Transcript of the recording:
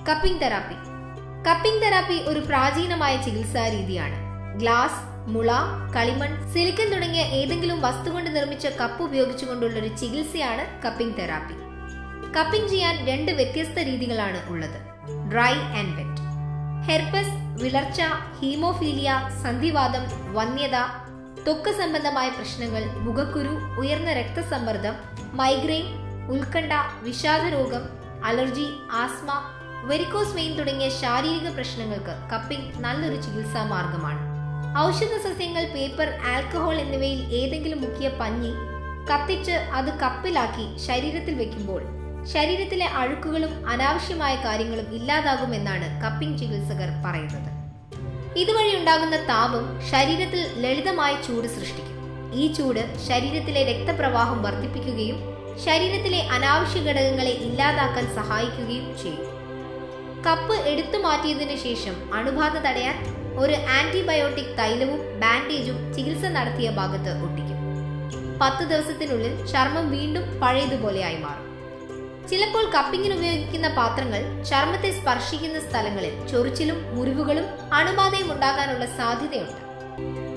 cupping therapy cupping therapy ഒരു പ്രാചീനമായ ചികിത്സാ രീതിയാണ് ഗ്ലാസ് മുള കളിമൺ സിലിക്കൺ തുടങ്ങിയ ഏതെങ്കിലും വസ്തു കൊണ്ട് നിർമ്മിച്ച കപ്പ് ഉപയോഗിച്ചുകൊണ്ടുള്ള ഒരു ചികിത്സയാണ് കപ്പിംഗ് തെറാപ്പി കപ്പിംഗ് ചെയ്യാൻ രണ്ട് വ്യത്യസ്ത രീതികളാണ് ഉള്ളത് ഡ്രൈ ആൻഡ് വെറ്റ് ഹെർപ്പസ് വിളർച്ച ഹീമോഫീലിയ സന്ധിവാദം വന്യത ത്വക്ക് സംബന്ധമായ പ്രശ്നങ്ങൾ മുഖക്കുരു ഉയർന്ന രക്തസമ്മർദ്ദം മൈഗ്രെയിൻ ഉത്കണ്ഠ വിഷാദരോഗം അലർജി ആസ്മ വെരിക്കോസ് വെയിൻ തുടങ്ങിയ ശാരീരിക പ്രശ്നങ്ങൾക്ക് കപ്പിംഗ് നല്ലൊരു ചികിത്സാ മാർഗമാണ് ഔഷധ സസ്യങ്ങൾ പേപ്പർ ആൽക്കഹോൾ എന്നിവയിൽ ഏതെങ്കിലും മുക്കിയ പഞ്ഞി കത്തിച്ച് അത് കപ്പിലാക്കി ശരീരത്തിൽ വെക്കുമ്പോൾ ശരീരത്തിലെ അഴുക്കുകളും അനാവശ്യമായ കാര്യങ്ങളും ഇല്ലാതാകുമെന്നാണ് കപ്പിംഗ് ചികിത്സകർ പറയുന്നത് ഇതുവഴി ഉണ്ടാകുന്ന താപം ശരീരത്തിൽ ലളിതമായ ചൂട് സൃഷ്ടിക്കും ഈ ചൂട് ശരീരത്തിലെ രക്തപ്രവാഹം വർദ്ധിപ്പിക്കുകയും ശരീരത്തിലെ അനാവശ്യ ഘടകങ്ങളെ ഇല്ലാതാക്കാൻ സഹായിക്കുകയും ചെയ്യും കപ്പ് എടുത്തു മാറ്റിയതിനു ശേഷം അണുബാധ തടയാൻ ഒരു ആന്റിബയോട്ടിക് തൈലവും ബാൻഡേജും ചികിത്സ നടത്തിയ ഭാഗത്ത് ഒട്ടിക്കും പത്ത് ദിവസത്തിനുള്ളിൽ ചർമ്മം വീണ്ടും പഴയതുപോലെയായി മാറും ചിലപ്പോൾ കപ്പിങ്ങിന് ഉപയോഗിക്കുന്ന പാത്രങ്ങൾ ചർമ്മത്തെ സ്പർശിക്കുന്ന സ്ഥലങ്ങളിൽ ചൊറിച്ചിലും മുറിവുകളും അണുബാധയും ഉണ്ടാകാനുള്ള സാധ്യതയുണ്ട്